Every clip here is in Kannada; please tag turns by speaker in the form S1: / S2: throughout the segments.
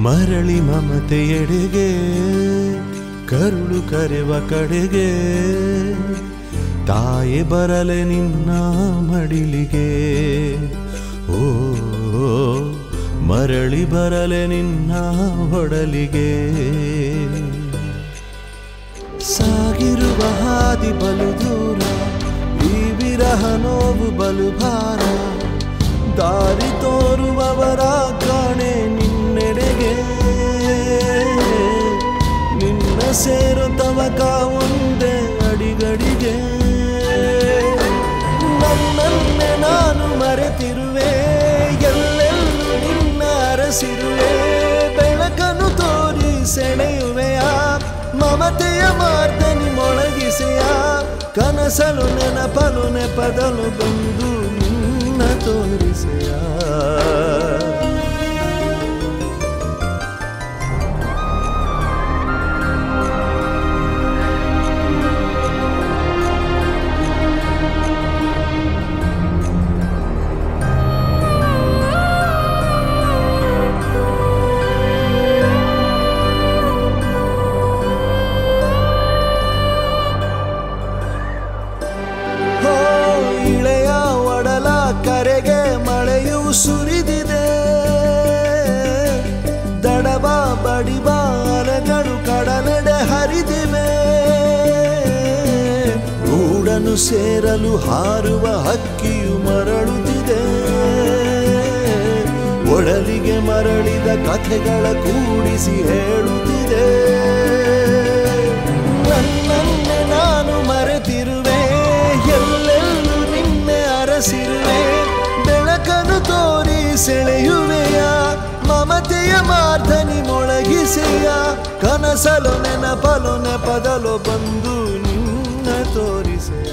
S1: ಮರಳಿ ಮಮತೆಯೆಡೆಗೆ ಕರುಳು ಕರೆವ ಕಡೆಗೆ ತಾಯೆ ಬರಲೆ ನಿನ್ನ ಮಡಿಲಿಗೆ ಓ ಮರಳಿ ಬರಲೆ ನಿನ್ನ ಹೊಡಲಿಗೆ ಸಾಗಿರುವ ಹಾದಿ ಬಲು ದೂರ ಈ ವಿರಹ ನೋವು ಬಲು ಭಾರ ದಾರಿ ತೋರುವವರ ಕಾಣೆ ನಿನ್ನೆಡೆಗೆ ನಿನ್ನ ಸೇರು ತವಕ ಒಂದೇ ಅಡಿಗಡಿಗೆ ನನ್ನನ್ನೇ ನಾನು ಮರೆತಿರುವೆ ಎಲ್ಲೆಲ್ಲೂ ನಿನ್ನ ಅರಸಿರುವೆ ಬೆಳಕನ್ನು ತೋರಿ ಸೆಳೆಯುವೆಯ ಮಮತೆಯ ಮಾರ್ದನಿ ಮೊಳಗಿಸೆಯ ಕನಸಲು ನೆನಪಲು ನೆಪದಲು ಬಂದು ನಿನ್ನ ತೋರಿಸೆಯ ಹೋ ಇಳೆಯ ಒಡಲ ಕರೆಗೆ ಮಳೆಯು ಸುರಿದಿದೆ ದಡವ ಬಡಿವ ಅಲೆಗಳು ಕಡಲೆಡೆ ಹರಿದಿವೆ ಗೂಡನು ಸೇರಲು ಹಾರುವ ಹಕ್ಕಿಯು ಮರಳುತ್ತಿದೆ ಒಡಲಿಗೆ ಮರಳಿದ ಕಥೆಗಳ ಕೂಡಿಸಿ ಹೇಳುತ್ತಿದೆ ನನ್ನನ್ನೇ ನಾನು ಮರೆತಿರುವೆ ಎಲ್ಲೆಲ್ಲೂ ನಿನ್ನೆ ಅರಸಿರುವೆ ಬೆಳಕನ್ನು ತೋರಿ ಸೆಳೆಯುವೆಯ ಮಮತೆಯ ಮಾರ್ಧನಿ ಮೊಳಗಿಸೆಯ ಕನಸಲು ನೆನಪಲು ನೆಪದಲು ಬಂದು ನಿನ್ನ ತೋರಿಸೆಯ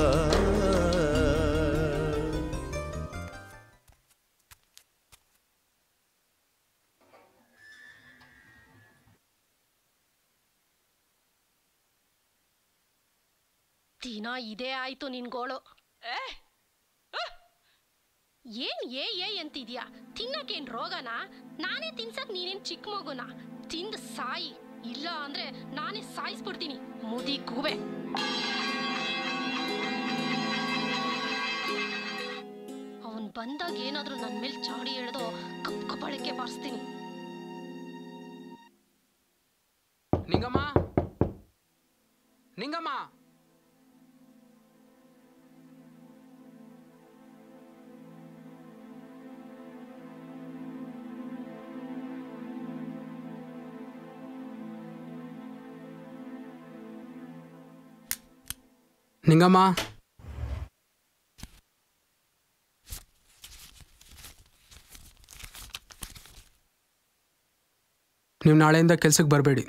S2: ದಿನ ಇದೇ ಆಯ್ತು ನಿನ್ ಗೋಳು ಏನ್ ಏ ಏ ಅಂತಿದ್ಯಾ ತಿನ್ನಕೇನ್ ರೋಗನಾ ನಾನೇ ತಿನ್ಸಕ್ ನೀನೇನ್ ಚಿಕ್ಕ ಮಗುನ ತಿಂದ್ ಸಾಯಿ ಇಲ್ಲ ಅಂದ್ರೆ ನಾನೇ ಸಾಯಿಸ್ಬಿಡ್ತೀನಿ ಮುದಿ ಗೂಬೆ ಅವನ್ ಬಂದಾಗ ಏನಾದ್ರೂ ನನ್ ಮೇಲೆ ಚಾಡಿ ಎಳೆದು ಕಪ್ ಕಪಾಳಕ್ಕೆ ಬಾರಿಸ್ತೀನಿ
S3: ನಿಂಗಮ್ಮ ನಿಂಗಮ್ಮ ನಿಂಗಮ್ಮ ನೀವು ನಾಳೆಯಿಂದ ಕೆಲ್ಸಕ್ಕೆ ಬರಬೇಡಿ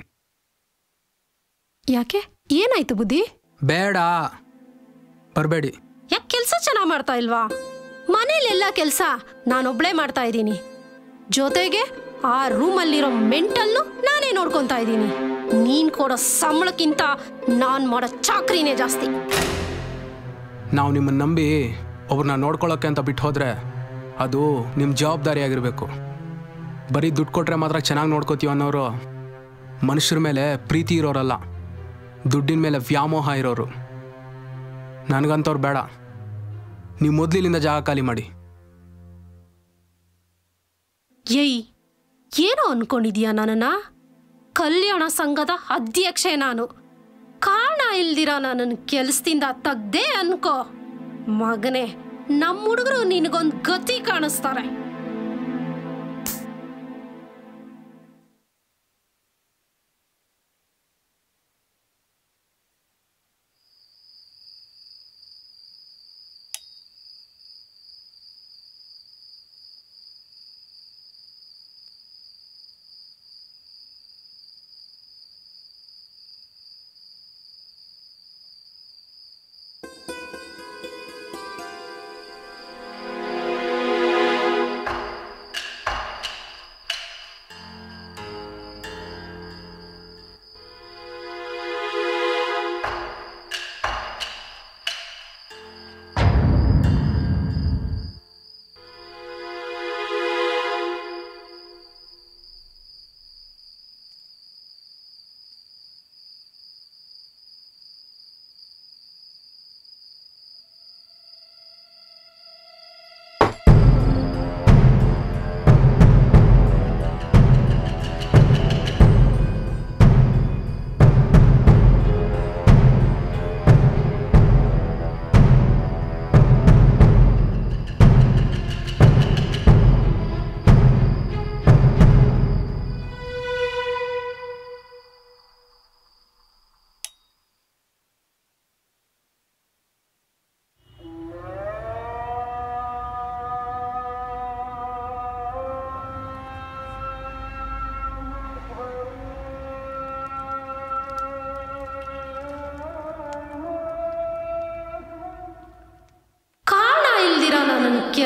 S2: ಯಾಕೆ ಏನಾಯ್ತು ಬುದ್ಧಿ
S3: ಬೇಡ ಬರಬೇಡಿ
S2: ಯಾಕೆ ಕೆಲಸ ಚೆನ್ನಾಗಿ ಮಾಡ್ತಾ ಇಲ್ವಾ ಮನೇಲೆಲ್ಲ ಕೆಲಸ ನಾನೊಬ್ಳೇ ಮಾಡ್ತಾ ಇದ್ದೀನಿ ಜೊತೆಗೆ ಆ ರೂಮಲ್ಲಿರೋ ಮೆಂಟಲ್ನು ನಾನೇ ನೋಡ್ಕೊತಾ ಇದ್ದೀನಿ ನೀನ್ ಕೊಡೋ ಸಂಬಳಕ್ಕಿಂತ ನಾನ್ ಮಾಡೋ ಚಾಕ್ರಿನೇ ಜಾಸ್ತಿ
S3: ನಾವು ನಿಮ್ಮನ್ನು ನಂಬಿ ಒಬ್ರನ್ನ ನೋಡ್ಕೊಳ್ಳೋಕ್ಕೆ ಅಂತ ಬಿಟ್ಟು ಹೋದರೆ ಅದು ನಿಮ್ಮ ಜವಾಬ್ದಾರಿ ಆಗಿರಬೇಕು ಬರೀ ದುಡ್ಡು ಕೊಟ್ಟರೆ ಮಾತ್ರ ಚೆನ್ನಾಗಿ ನೋಡ್ಕೋತೀವಿ ಅನ್ನೋರು ಮನುಷ್ಯರ ಮೇಲೆ ಪ್ರೀತಿ ಇರೋರಲ್ಲ ದುಡ್ಡಿನ ಮೇಲೆ ವ್ಯಾಮೋಹ ಇರೋರು ನನಗಂತವ್ರು ಬೇಡ ನೀವು ಮೊದಲಿನಿಂದ ಜಾಗ ಖಾಲಿ ಮಾಡಿ
S2: ಏಯ್ ಏನೋ ಅನ್ಕೊಂಡಿದ್ಯಾ ನನ್ನನ್ನ ಕಲ್ಯಾಣ ಸಂಘದ ಅಧ್ಯಕ್ಷೆ ನಾನು ಕಾರಣ ಇಲ್ದಿರ ನನ್ನನ್ನು ಕೆಲಸದಿಂದ ತೆಗ್ದೇ ಅನ್ಕೋ ಮಗನೇ ನಮ್ಮ ಹುಡುಗರು ನಿನಗೊಂದು ಗತಿ ಕಾಣಿಸ್ತಾರೆ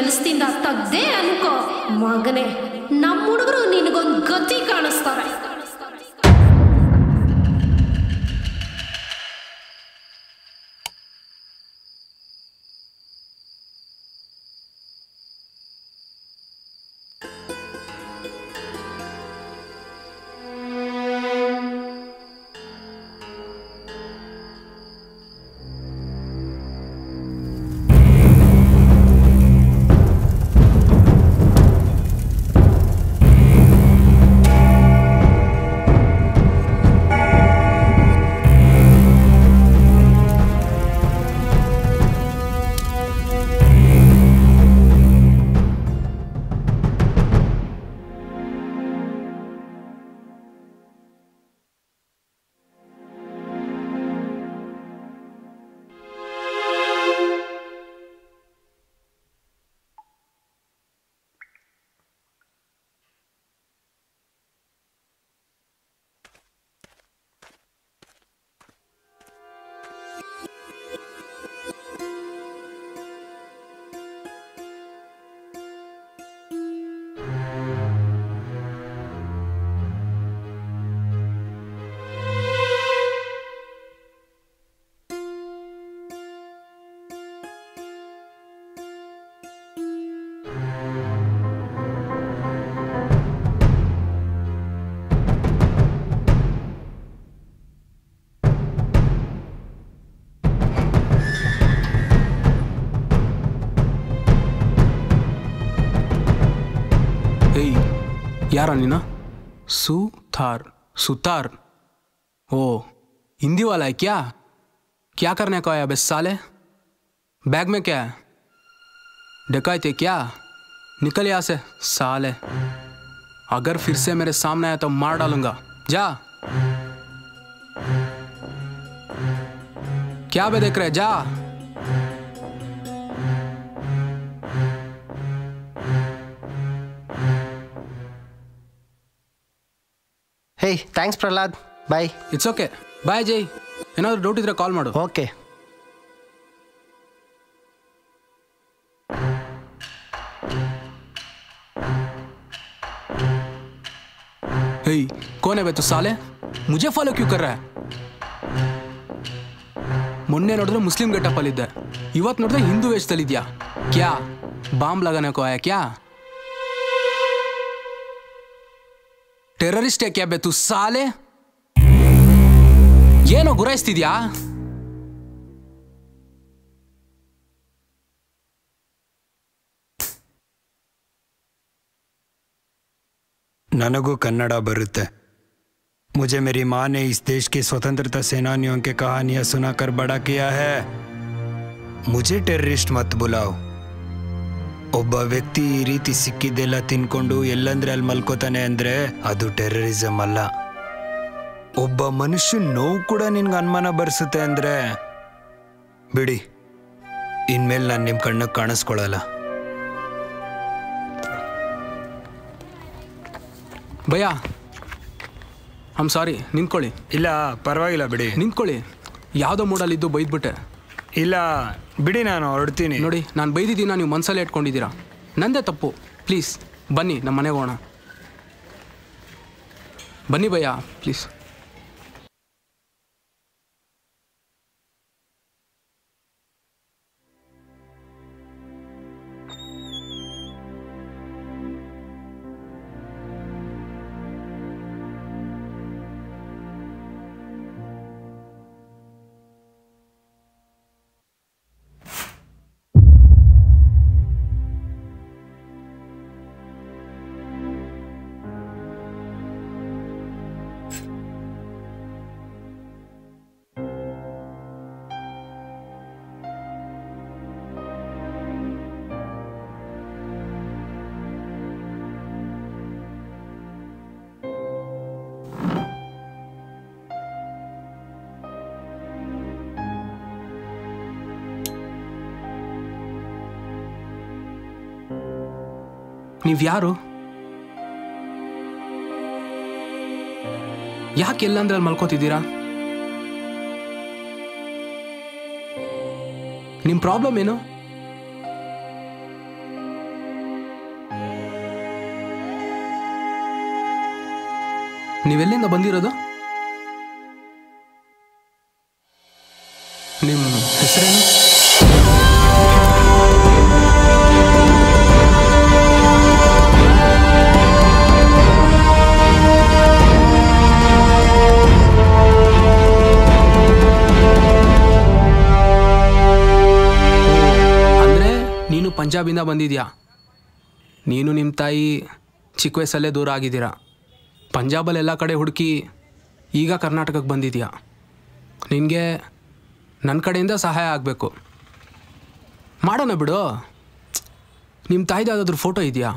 S2: ಕೆಲ್ಸದಿಂದ ತಗ್ದೇ ಅನ್ಕೋ ಮಗನೇ ನಮ್ಮ ಹುಡುಗರು ನಿನಗೊಂದು ಗತಿ ಕಾಣಿಸ್ತಾರೆ
S3: ಏಯ್ ಯಾರ ನೀನು सुथार सुतार ओ हिंदी वाला है क्या क्या करने को आया बे साले बैग में क्या है डकैती क्या निकल यहाँ से साले अगर फिर से मेरे सामने आया तो मार डालूंगा जा क्या बे देख रहे जा
S4: ಹೇ ಥ್ಯಾಂಕ್ಸ್ ಪ್ರಹ್ಲಾದ್ ಬಾಯ್
S3: ಇಟ್ಸ್ ಓಕೆ ಬಾಯ್ ಜೈ ಏನಾದರೂ ಡೌಟ್ ಇದ್ರೆ ಕಾಲ್ ಮಾಡು
S4: ಓಕೆ
S3: ಹೇಯ್ ಕೋನೆ ಬೇ ತು ಸಾಲೆ ಮುಜೆ ಫಾಲೋ ಕ್ಯೂ ಕರ್ರ ಮೊನ್ನೆ ನೋಡಿದ್ರೆ ಮುಸ್ಲಿಂ ಗೆಟಪ್ಪಲ್ಲಿದ್ದೆ ಇವತ್ತು ನೋಡಿದ್ರೆ ಹಿಂದೂ ವೇಷದಲ್ಲಿದ್ಯಾ ಕ್ಯಾ ಬಾಂಬ್ ಲಗಾನೆ ಕೋ ಆಯಾ ಕ್ಯಾ ಟೆರರಿಸ್ಟ್ ಕ್ಯಾ ಬೇ ತು ಸಾಲೆ ಏನೋ ಗುರಾಯಿಸ್ತಿದ್ಯಾ
S5: ನನಗೂ ಕನ್ನಡ ಬರುತ್ತೆ मुझे मेरी माँ ने इस देश के स्वतंत्रता सेनानियों के कहानियां सुनाकर बड़ा किया है मुझे ಟೆರರಿಸ್ಟ್ ಮತ್ ಬುಲಾವ್ ಒಬ್ಬ ವ್ಯಕ್ತಿ ಈ ರೀತಿ ಸಿಕ್ಕಿದ್ದೆಲ್ಲ ತಿನ್ಕೊಂಡು ಎಲ್ಲಂದ್ರೆ ಅಲ್ಲಿ ಮಲ್ಕೋತಾನೆ ಅಂದ್ರೆ ಅದು ಟೆರರಿಸಂ ಅಲ್ಲ ಒಬ್ಬ ಮನುಷ್ಯ ನೋವು ಕೂಡ ನಿನ್ಗೆ ಅನುಮಾನ ಬರ್ಸುತ್ತೆ ಅಂದ್ರೆ ಬಿಡಿ ಇನ್ಮೇಲೆ ನಾನು ನಿಮ್ಮ ಕಣ್ಣಕ್ಕೆ ಕಾಣಿಸ್ಕೊಳ್ಳಲ್ಲ
S3: ಭಯ್ಯ ಐಮ್ ಸಾರಿ ನಿಂತ್ಕೊಳ್ಳಿ
S5: ಇಲ್ಲ ಪರವಾಗಿಲ್ಲ ಬಿಡಿ
S3: ನಿಂತ್ಕೊಳ್ಳಿ ಯಾವುದೋ ಮೂಡಲ್ಲಿದ್ದು ಬೈದ್ಬಿಟ್ಟೆ
S5: ಇಲ್ಲ ಬಿಡಿ ನಾನು ಹೊರಡ್ತೀನಿ
S3: ನೋಡಿ ನಾನು ಬೈದಿದ್ದೀನ ನೀವು ಮನಸ್ಸಲ್ಲೇ ಇಟ್ಕೊಂಡಿದ್ದೀರಾ ನಂದೇ ತಪ್ಪು ಪ್ಲೀಸ್ ಬನ್ನಿ ನಮ್ಮ ಮನೆಗೆ ಹೋಗೋಣ ಬನ್ನಿ ಭಯ್ಯ ಪ್ಲೀಸ್ ನೀವು ಯಾರು ಯಾಕೆ ಎಲ್ಲಂದ್ರಲ್ಲಿ ಮಲ್ಕೋತಿದ್ದೀರಾ ನಿಮ್ಮ ಪ್ರಾಬ್ಲಮ್ ಏನು ನೀವೆಲ್ಲಿಂದ ಬಂದಿರೋದು ನಿಮ್ಮ ಹೆಸರೇನು ಅಂದರೆ ನೀನು ಪಂಜಾಬಿಂದ ಬಂದಿದ್ಯಾ ನೀನು ನಿಮ್ಮ ತಾಯಿ ಚಿಕ್ಕ ವಯಸ್ಸಲ್ಲೇ ದೂರ ಆಗಿದ್ದೀರಾ ಪಂಜಾಬಲ್ಲಿ ಎಲ್ಲ ಕಡೆ ಹುಡುಕಿ ಈಗ ಕರ್ನಾಟಕಕ್ಕೆ ಬಂದಿದ್ಯಾ ನಿನಗೆ ನನ್ನ ಕಡೆಯಿಂದ ಸಹಾಯ ಆಗಬೇಕು ಮಾಡೋಣ ಬಿಡು ನಿಮ್ಮ ತಾಯಿದು ಯಾವುದಾದ್ರೂ ಫೋಟೋ ಇದೆಯಾ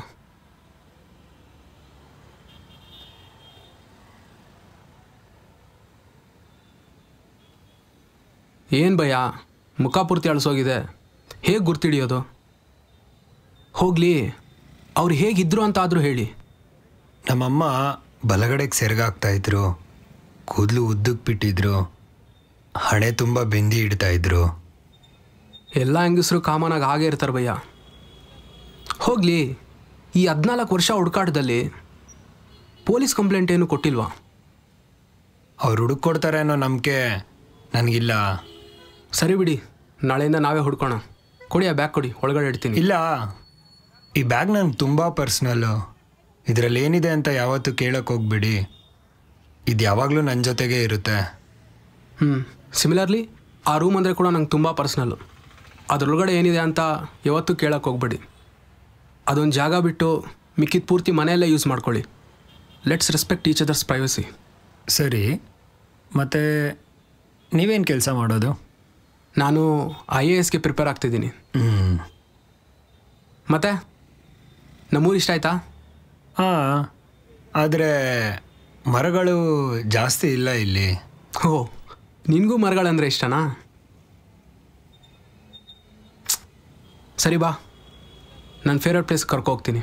S3: ಏನು ಭಯ ಮುಖ ಪೂರ್ತಿ ಅಳಿಸೋಗಿದೆ ಹೇಗೆ ಗುರ್ತಿಡಿಯೋದು ಹೋಗಲಿ ಅವ್ರು ಹೇಗಿದ್ರು ಅಂತ ಆದರೂ ಹೇಳಿ
S5: ನಮ್ಮಮ್ಮ ಬಲಗಡೆಗೆ ಸೆರಗಾಗ್ತಾ ಇದ್ರು ಕೂದಲು ಉದ್ದಕ್ಕೆ ಬಿಟ್ಟಿದ್ರು ಹಣೆ ತುಂಬ ಬೆಂದಿ ಇಡ್ತಾ ಇದ್ರು
S3: ಎಲ್ಲ ಹೆಂಗಸರು ಕಾಮನಾಗಿ ಹಾಗೆ ಇರ್ತಾರೆ ಭಯ್ಯ ಹೋಗಲಿ ಈ ಹದಿನಾಲ್ಕು ವರ್ಷ ಹುಡುಕಾಟದಲ್ಲಿ ಪೊಲೀಸ್ ಕಂಪ್ಲೇಂಟ್ ಏನು ಕೊಟ್ಟಿಲ್ವಾ
S5: ಅವ್ರು ಹುಡುಕೊಡ್ತಾರೆ ಅನ್ನೋ ನಂಬಿಕೆ ನನಗಿಲ್ಲ
S3: ಸರಿ ಬಿಡಿ ನಾಳೆಯಿಂದ ನಾವೇ ಹುಡ್ಕೋಣ ಕೊಡಿ ಆ ಬ್ಯಾಗ್ ಕೊಡಿ ಒಳಗಡೆ ಇಡ್ತೀನಿ
S5: ಇಲ್ಲ ಈ ಬ್ಯಾಗ್ ನನಗೆ ತುಂಬ ಪರ್ಸ್ನಲ್ಲು ಇದರಲ್ಲಿ ಏನಿದೆ ಅಂತ ಯಾವತ್ತೂ ಕೇಳಕ್ಕೆ ಹೋಗ್ಬೇಡಿ ಇದು ಯಾವಾಗಲೂ ನನ್ನ ಜೊತೆಗೇ ಇರುತ್ತೆ
S3: ಹ್ಞೂ ಸಿಮಿಲರ್ಲಿ ಆ ರೂಮ್ ಅಂದರೆ ಕೂಡ ನಂಗೆ ತುಂಬ ಪರ್ಸ್ನಲ್ಲು ಅದರೊಳಗಡೆ ಏನಿದೆ ಅಂತ ಯಾವತ್ತೂ ಕೇಳಕ್ಕೆ ಹೋಗ್ಬೇಡಿ ಅದೊಂದು ಜಾಗ ಬಿಟ್ಟು ಮಿಕ್ಕಿದ ಪೂರ್ತಿ ಮನೆಯಲ್ಲೇ ಯೂಸ್ ಮಾಡ್ಕೊಳ್ಳಿ let's respect each others privacy
S5: ಸರಿ ಮತ್ತು ನೀವೇನು ಕೆಲಸ ಮಾಡೋದು
S3: ನಾನು ಐ ಎ ಎಸ್ಗೆ ಪ್ರಿಪೇರ್ ಆಗ್ತಿದ್ದೀನಿ
S5: ಹ್ಞೂ
S3: ಮತ್ತೆ ನಮ್ಮೂರು ಇಷ್ಟ ಆಯ್ತಾ
S5: ಹಾಂ ಆದರೆ ಮರಗಳು ಜಾಸ್ತಿ ಇಲ್ಲ ಇಲ್ಲಿ
S3: ಓ ನಿನಗೂ ಮರಗಳಂದ್ರೆ ಇಷ್ಟನಾ ಸರಿ ಬಾ ನನ್ನ ಫೇವ್ರೆಟ್ ಪ್ಲೇಸ್ ಕರ್ಕೊ ಹೋಗ್ತೀನಿ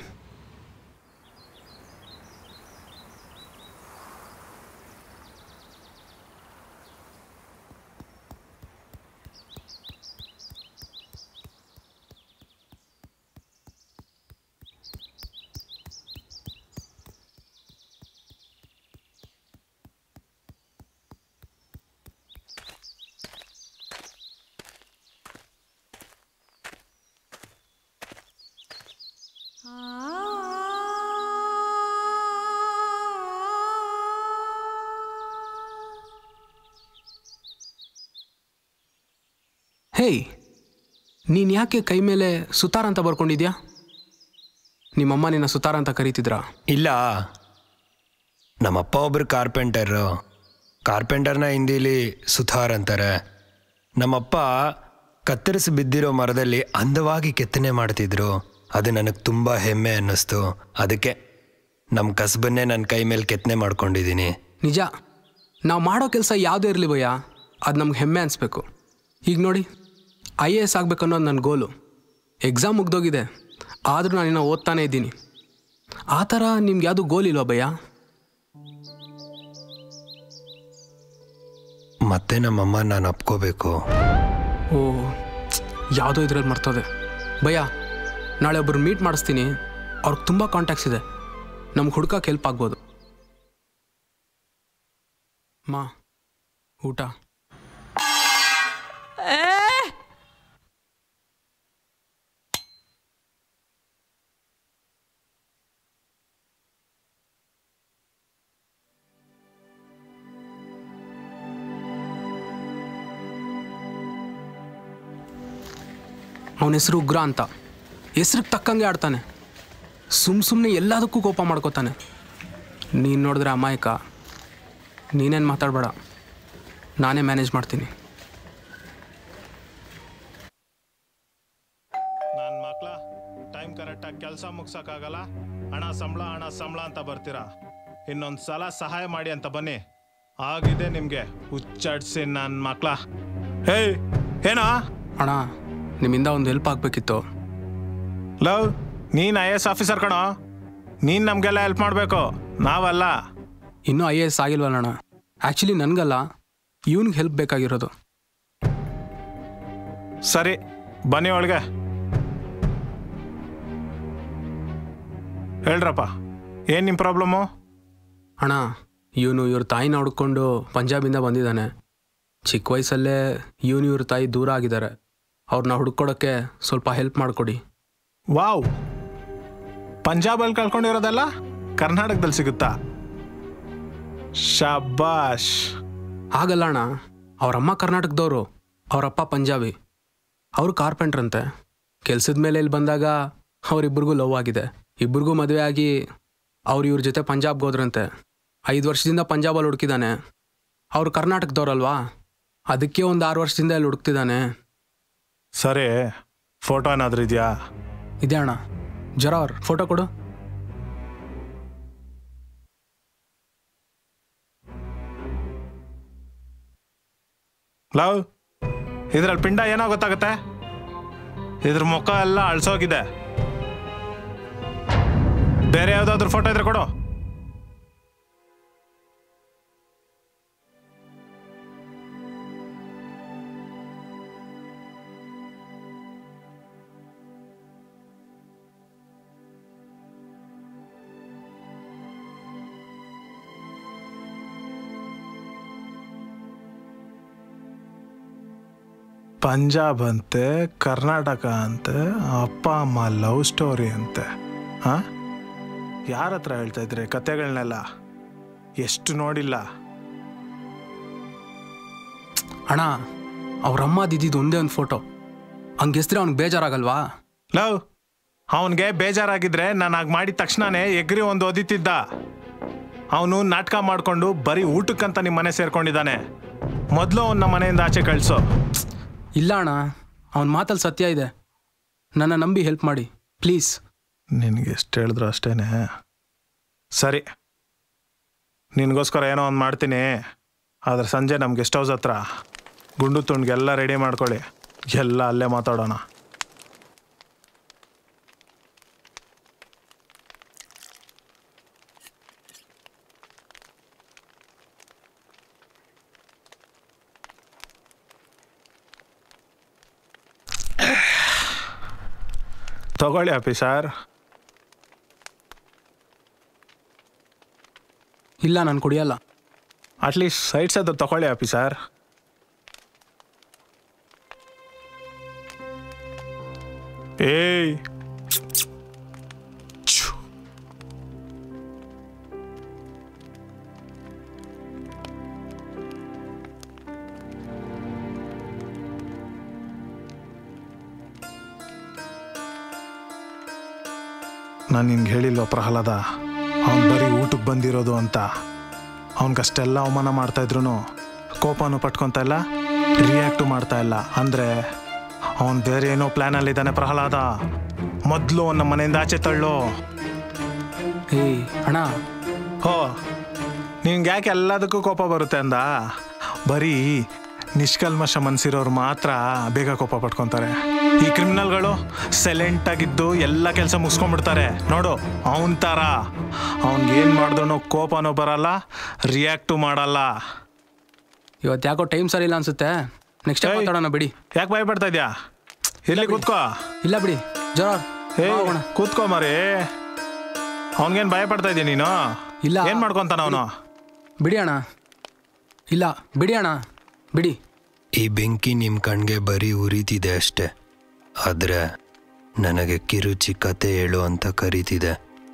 S3: ಹೇಯ್ ನೀನು ಯಾಕೆ ಕೈ ಮೇಲೆ ಸುತಾರ ಅಂತ ಬರ್ಕೊಂಡಿದ್ಯಾ ನಿಮ್ಮಮ್ಮ ನಿನ್ನ ಸುತಾರ ಅಂತ ಕರೀತಿದ್ರಾ
S5: ಇಲ್ಲ ನಮ್ಮಪ್ಪ ಒಬ್ರು ಕಾರ್ಪೆಂಟರು ಕಾರ್ಪೆಂಟರ್ನ ಹಿಂದೀಲಿ ಸುಥಾರ್ ಅಂತಾರೆ ನಮ್ಮಪ್ಪ ಕತ್ತರಿಸಿ ಬಿದ್ದಿರೋ ಮರದಲ್ಲಿ ಅಂದವಾಗಿ ಕೆತ್ತನೆ ಮಾಡ್ತಿದ್ರು ಅದು ನನಗೆ ತುಂಬ ಹೆಮ್ಮೆ ಅನ್ನಿಸ್ತು ಅದಕ್ಕೆ ನಮ್ಮ ಕಸಬನ್ನೇ ನನ್ನ ಕೈ ಮೇಲೆ ಕೆತ್ತನೆ ಮಾಡ್ಕೊಂಡಿದ್ದೀನಿ
S3: ನಿಜ ನಾವು ಮಾಡೋ ಕೆಲಸ ಯಾವುದೇ ಇರಲಿ ಭಯ್ಯ ಅದು ನಮ್ಗೆ ಹೆಮ್ಮೆ ಅನಿಸ್ಬೇಕು ಈಗ ನೋಡಿ ಐ ಎ ಎಸ್ ಆಗಬೇಕು ಅನ್ನೋದು ನನ್ನ ಗೋಲು ಎಕ್ಸಾಮ್ ಮುಗ್ದೋಗಿದೆ ಆದರೂ ನಾನು ಇನ್ನೂ ಓದ್ತಾನೇ ಇದ್ದೀನಿ ಆ ಥರ ನಿಮ್ಗೆ ಯಾವುದು ಗೋಲ್ ಇಲ್ವಾ ಭಯ್ಯ
S5: ಮತ್ತೆ ನಮ್ಮಮ್ಮ ನಾನು ಅಪ್ಕೋಬೇಕು
S3: ಓ ಯಾವುದೋ ಇದ್ರಲ್ಲಿ ಮರ್ತೋದೆ ಭಯ್ಯ ನಾಳೆ ಒಬ್ಬರು ಮೀಟ್ ಮಾಡಿಸ್ತೀನಿ ಅವ್ರಿಗೆ ತುಂಬ ಕಾಂಟ್ಯಾಕ್ಟ್ಸ್ ಇದೆ ನಮ್ಗೆ ಹುಡ್ಕಕ್ಕೆ ಹೆಲ್ಪ್ ಆಗ್ಬೋದು ಮಾ ಊಟ ಅವನ ಹೆಸರು ಉಗ್ರ ಅಂತ ಹೆಸ್ರಿಗೆ ತಕ್ಕಂಗೆ ಆಡ್ತಾನೆ ಸುಮ್ಮ ಸುಮ್ಮನೆ ಎಲ್ಲದಕ್ಕೂ ಕೋಪ ಮಾಡ್ಕೋತಾನೆ ನೀನು ನೋಡಿದ್ರೆ ಅಮಾಯಕ ನೀನೇನು ಮಾತಾಡಬೇಡ ನಾನೇ ಮ್ಯಾನೇಜ್ ಮಾಡ್ತೀನಿ
S6: ನನ್ನ ಮಕ್ಳ ಟೈಮ್ ಕರೆಕ್ಟಾಗಿ ಕೆಲಸ ಮುಗ್ಸಕ್ಕಾಗಲ್ಲ ಹಣ ಸಂಬಳ ಹಣ ಸಂಬಳ ಅಂತ ಬರ್ತೀರಾ ಇನ್ನೊಂದು ಸಲ ಸಹಾಯ ಮಾಡಿ ಅಂತ ಬನ್ನಿ ಆಗಿದೆ ನಿಮಗೆ ಹುಚ್ಚಾಡ್ಸಿ ನನ್ನ ಮಕ್ಳ ಹೇಯ್ ಏನೋ
S3: ಅಣ್ಣ ನಿಮ್ಮಿಂದ ಒಂದು ಹೆಲ್ಪ್ ಆಗಬೇಕಿತ್ತು
S6: ಲವ್ ನೀನು ಐ ಎಸ್ ಆಫೀಸರ್ ಕಣೋ ನೀನು ನಮಗೆಲ್ಲ ಹೆಲ್ಪ್ ಮಾಡಬೇಕು ನಾವಲ್ಲ
S3: ಇನ್ನೂ ಐ ಎ ಎಸ್ ಆಗಿಲ್ವಲ್ಲ ಅಣ್ಣ ಆ್ಯಕ್ಚುಲಿ ನನಗಲ್ಲ ಇವನಿಗೆ ಹೆಲ್ಪ್ ಬೇಕಾಗಿರೋದು
S6: ಸರಿ ಬನ್ನಿ ಒಳಗೆ ಹೇಳ್ರಪ್ಪ ಏನು ನಿಮ್ಮ ಪ್ರಾಬ್ಲಮ್ಮು
S3: ಅಣ್ಣ ಇವನು ಇವ್ರ ತಾಯಿನ ಹುಡ್ಕೊಂಡು ಪಂಜಾಬಿಂದ ಬಂದಿದ್ದಾನೆ ಚಿಕ್ಕ ವಯಸ್ಸಲ್ಲೇ ಇವನು ಇವ್ರ ತಾಯಿ ದೂರ ಆಗಿದ್ದಾರೆ ಅವ್ರನ್ನ ಹುಡ್ಕೊಡೋಕ್ಕೆ ಸ್ವಲ್ಪ ಹೆಲ್ಪ್ ಮಾಡಿಕೊಡಿ
S6: ವಾವ್ ಪಂಜಾಬಲ್ಲಿ ಕಳ್ಕೊಂಡಿರೋದಲ್ಲ ಕರ್ನಾಟಕದಲ್ಲಿ ಸಿಗುತ್ತಾ ಶಬಾಷ್
S3: ಆಗಲ್ಲ ಅಣ್ಣ ಅವರಮ್ಮ ಕರ್ನಾಟಕದವರು ಅವರಪ್ಪ ಪಂಜಾಬಿ ಅವರು ಕಾರ್ಪೆಂಟ್ರ್ ಅಂತೆ ಕೆಲ್ಸದ ಮೇಲೆ ಇಲ್ಲಿ ಬಂದಾಗ ಅವರಿಬ್ಬರಿಗೂ ಲವ್ ಆಗಿದೆ ಇಬ್ಬರಿಗೂ ಮದುವೆ ಆಗಿ ಅವ್ರು ಇವ್ರ ಜೊತೆ ಪಂಜಾಬ್ಗೆ ಹೋದ್ರಂತೆ ಐದು ವರ್ಷದಿಂದ ಪಂಜಾಬಲ್ಲಿ ಹುಡುಕಿದ್ದಾನೆ ಅವ್ರು ಕರ್ನಾಟಕದವ್ರಲ್ವಾ ಅದಕ್ಕೆ ಒಂದು ಆರು ವರ್ಷದಿಂದ ಇಲ್ಲಿ ಹುಡುಕ್ತಿದ್ದಾನೆ
S6: ಸರಿ ಫೋಟೋ ಏನಾದ್ರೂ ಇದೆಯಾ
S3: ಇದೆ ಅಣ್ಣ ಜರ ಅವ್ರ ಫೋಟೋ ಕೊಡು
S6: ಲವ್ ಇದ್ರಲ್ಲಿ ಪಿಂಡ ಏನೋ ಗೊತ್ತಾಗುತ್ತೆ ಇದ್ರ ಮುಖ ಎಲ್ಲ ಅಳ್ಸೋಗಿದೆ ಬೇರೆ ಯಾವ್ದಾದ್ರು ಫೋಟೋ ಇದ್ರೆ ಕೊಡು ಪಂಜಾಬ್ ಅಂತೆ ಕರ್ನಾಟಕ ಅಂತೆ ಅಪ್ಪ ಅಮ್ಮ ಲವ್ ಸ್ಟೋರಿ ಅಂತೆ ಹಾ ಯಾರ ಹತ್ರ ಹೇಳ್ತಾ ಇದ್ರೆ ಕತೆಗಳನ್ನೆಲ್ಲ ಎಷ್ಟು ನೋಡಿಲ್ಲ
S3: ಅಣ್ಣ ಅವ್ರಮ್ಮ ದಿದ್ದಿದ್ದು ಒಂದೇ ಒಂದು ಫೋಟೋ ಹಂಗೆಸ್ದ್ರೆ ಅವ್ನಿಗೆ ಬೇಜಾರಾಗಲ್ವಾ
S6: ಲವ್ ಅವನಿಗೆ ಬೇಜಾರಾಗಿದ್ರೆ ನಾನು ಆಗ ಮಾಡಿದ ತಕ್ಷಣನೇ ಎಗ್ರಿ ಒಂದು ಓದಿತಿದ್ದ ಅವನು ನಾಟಕ ಮಾಡಿಕೊಂಡು ಬರೀ ಊಟಕ್ಕಂತ ನಿಮ್ಮ ಮನೆ ಸೇರ್ಕೊಂಡಿದ್ದಾನೆ ಮೊದಲು ಅವ್ನ ನಮ್ಮ ಮನೆಯಿಂದ ಆಚೆ ಕಳಿಸೋ
S3: ಇಲ್ಲ ಅಣ್ಣ ಅವನ ಮಾತಲ್ಲಿ ಸತ್ಯ ಇದೆ ನನ್ನ ನಂಬಿ ಹೆಲ್ಪ್ ಮಾಡಿ ಪ್ಲೀಸ್
S6: ನಿನಗೆ ಎಷ್ಟು ಹೇಳಿದ್ರು ಅಷ್ಟೇನೆ ಸರಿ ನಿನಗೋಸ್ಕರ ಏನೋ ಒಂದು ಮಾಡ್ತೀನಿ ಆದ್ರೆ ಸಂಜೆ ನಮ್ಮ ಗೆಸ್ಟ್ ಹೌಸ್ ಹತ್ರ ಗುಂಡು ತುಂಡ್ಗೆಲ್ಲ ರೆಡಿ ಮಾಡ್ಕೊಳ್ಳಿ ಎಲ್ಲ ಅಲ್ಲೇ ಮಾತಾಡೋಣ ತಗೊಳ್ಳಿ ಆಫೀಸರ್
S3: ಇಲ್ಲ ನಾನು ಕುಡಿಯಲ್ಲ
S6: ಅಟ್ಲೀಸ್ಟ್ ಸೈಡ್ಸ್ ಅದು ತಗೊಳ್ಳಿ ಆಫೀಸರ್ ಏಯ್ ಛು. ನಾನು ನಿನ್ಗೆ ಹೇಳಿಲ್ವ ಪ್ರಹ್ಲಾದ ಅವ್ನು ಬರೀ ಊಟಕ್ಕೆ ಬಂದಿರೋದು ಅಂತ ಅವನಿಗಷ್ಟೆಲ್ಲ ಅವಮಾನ ಮಾಡ್ತಾ ಇದ್ರು ಕೋಪನೂ ಪಟ್ಕೊಂತ ಇಲ್ಲ ರಿಯಾಕ್ಟು ಮಾಡ್ತಾ ಇಲ್ಲ ಅಂದರೆ ಅವನು ಬೇರೆ ಏನೋ ಪ್ಲ್ಯಾನಲ್ಲಿದ್ದಾನೆ ಪ್ರಹ್ಲಾದ ಮೊದಲು ನಮ್ಮ ಮನೆಯಿಂದ ಆಚೆ ತಳ್ಳು
S3: ಏಯ್ ಅಣ್ಣ
S6: ಹೋ ನಿನ್ಗೆ ಯಾಕೆ ಎಲ್ಲದಕ್ಕೂ ಕೋಪ ಬರುತ್ತೆ ಅಂದ ಬರೀ ನಿಷ್ಕಲ್ಮಶ ಮನ್ಸಿರೋರು ಮಾತ್ರ ಬೇಗ ಕೋಪ ಪಟ್ಕೊತಾರೆ ಈ ಕ್ರಿಮಿನಲ್ಗಳು ಸೈಲೆಂಟ್ ಆಗಿದ್ದು ಎಲ್ಲ ಕೆಲಸ ಮುಗಿಸ್ಕೊಂಡ್ಬಿಡ್ತಾರೆ ನೋಡು ಅವನ ಥರ ಅವ್ನಿಗೆ ಏನು ಮಾಡಿದ್ರು ಕೋಪನೂ ಬರಲ್ಲ ರಿಯಾಕ್ಟು ಮಾಡಲ್ಲ
S3: ಇವತ್ತು ಯಾಕೋ ಟೈಮ್ ಸರಿ ಇಲ್ಲ ಅನ್ಸುತ್ತೆ ನೆಕ್ಸ್ಟ್ ಟೈಮ್
S6: ಏಯ್.
S3: ಮಾತಾಡೋಣ ಬಿಡಿ
S6: ಯಾಕೆ ಭಯಪಡ್ತಾ ಇದ್ಯಾ ಇಲ್ಲಿ ಕೂತ್ಕೋ
S3: ಇಲ್ಲ ಬಿಡಿ ಜರ
S6: ಏ ಕೂತ್ಕೋ ಮರಿ ಅವನಿಗೇನು ಭಯ ಪಡ್ತಾ ಇದೀಯ ನೀನು
S3: ಇಲ್ಲ.
S6: ಏನು ಮಾಡ್ಕೊಂತಾನ ಅವನು
S3: ಬಿಡಿ ಅಣ್ಣ ಇಲ್ಲ ಬಿಡಿ ಅಣ್ಣ ಬಿಡಿ
S5: ಈ ಬೆಂಕಿ ನಿಮ್ಮ ಕಣ್ಗೆ ಬರೀ ಉರಿತಿದೆ ಅಷ್ಟೆ ಆದ್ರೆ ನನಗೆ ಕಿರುಚಿ ಕತೆ ಹೇಳು ಅಂತ ಕರೀತಿದೆ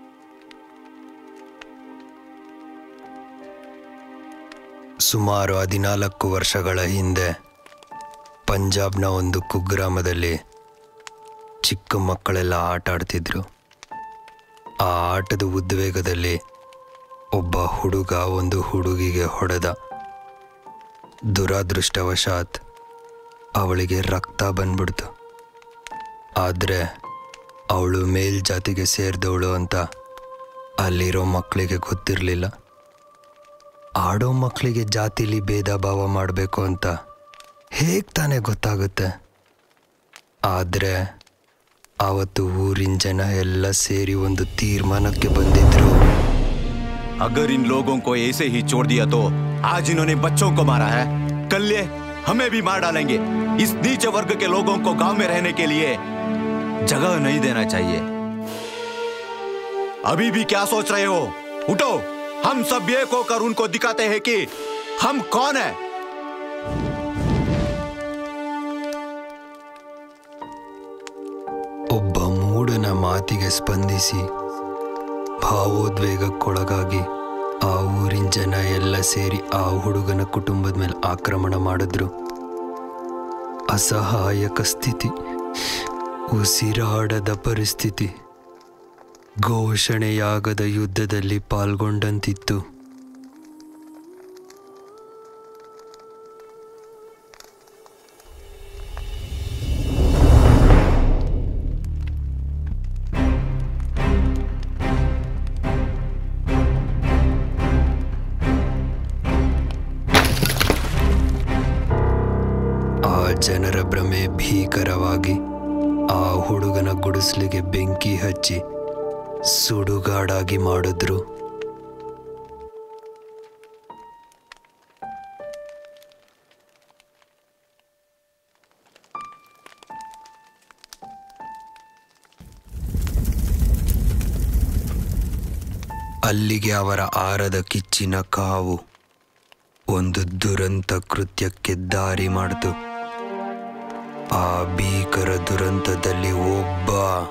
S5: ಸುಮಾರು ಹದಿನಾಲ್ಕು ವರ್ಷಗಳ ಹಿಂದೆ ಪಂಜಾಬ್ನ ಒಂದು ಕುಗ್ರಾಮದಲ್ಲಿ ಚಿಕ್ಕ ಮಕ್ಕಳೆಲ್ಲ ಆಟ ಆಡ್ತಿದ್ರು ಆ ಆಟದ ಉದ್ವೇಗದಲ್ಲಿ ಒಬ್ಬ ಹುಡುಗ ಒಂದು ಹುಡುಗಿಗೆ ಹೊಡೆದ ದುರಾದೃಷ್ಟವಶಾತ್ ಅವಳಿಗೆ ರಕ್ತ ಬಂದ್ಬಿಡ್ತು ಆದರೆ ಅವಳು ಮೇಲ್ಜಾತಿಗೆ ಸೇರಿದವಳು ಅಂತ ಅಲ್ಲಿರೋ ಮಕ್ಕಳಿಗೆ ಗೊತ್ತಿರಲಿಲ್ಲ ಆಡೋ ಮಕ್ಕಳಿಗೆ ಜಾತಿಲಿ ಭೇದ ಭಾವ ಮಾಡಬೇಕು ಅಂತ ಹೇಗೆ ತಾನೇ ಗೊತ್ತಾಗುತ್ತೆ ಆದರೆ ಆವತ್ತು ಊರಿನ ಜನ ಎಲ್ಲ ಸೇರಿ ಒಂದು ತೀರ್ಮಾನಕ್ಕೆ ಬಂದಿದ್ರು
S7: अगर इन लोगों को ऐसे ही छोड़ दिया तो आज इन्होंने बच्चों को मारा है कल ये हमें भी मार डालेंगे इस नीचे वर्ग के लोगों को गांव में रहने के लिए जगह नहीं देना चाहिए अभी भी क्या सोच रहे हो उठो हम सब एक होकर उनको दिखाते हैं कि हम कौन है
S5: ಒಬ್ಬ ಮೂಢನ ಮಾತಿಗೆ ಸ್ಪಂದಿಸಿ ಭಾವೋದ್ವೇಗಕ್ಕೊಳಗಾಗಿ ಆ ಊರಿನ ಜನ ಎಲ್ಲ ಸೇರಿ ಆ ಹುಡುಗನ ಕುಟುಂಬದ ಮೇಲೆ ಆಕ್ರಮಣ ಮಾಡಿದ್ರು ಅಸಹಾಯಕ ಸ್ಥಿತಿ ಉಸಿರಾಡದ ಪರಿಸ್ಥಿತಿ ಘೋಷಣೆಯಾಗದ ಯುದ್ಧದಲ್ಲಿ ಪಾಲ್ಗೊಂಡಂತಿತ್ತು ಆ ಜನರ ಭ್ರಮೆ ಭೀಕರವಾಗಿ ಆ ಹುಡುಗನ ಗುಡಿಸ್ಲಿಗೆ ಬೆಂಕಿ ಹಚ್ಚಿ ಸುಡುಗಾಡಾಗಿ ಮಾಡಿದ್ರು ಅಲ್ಲಿಗೆ ಅವರ ಆರದ ಕಿಚ್ಚಿನ ಕಾವು ಒಂದು ದುರಂತ ಕೃತ್ಯಕ್ಕೆ ದಾರಿ ಮಾಡಿತು ಆ ಭೀಕರ ದುರಂತದಲ್ಲಿ ಒಬ್ಬ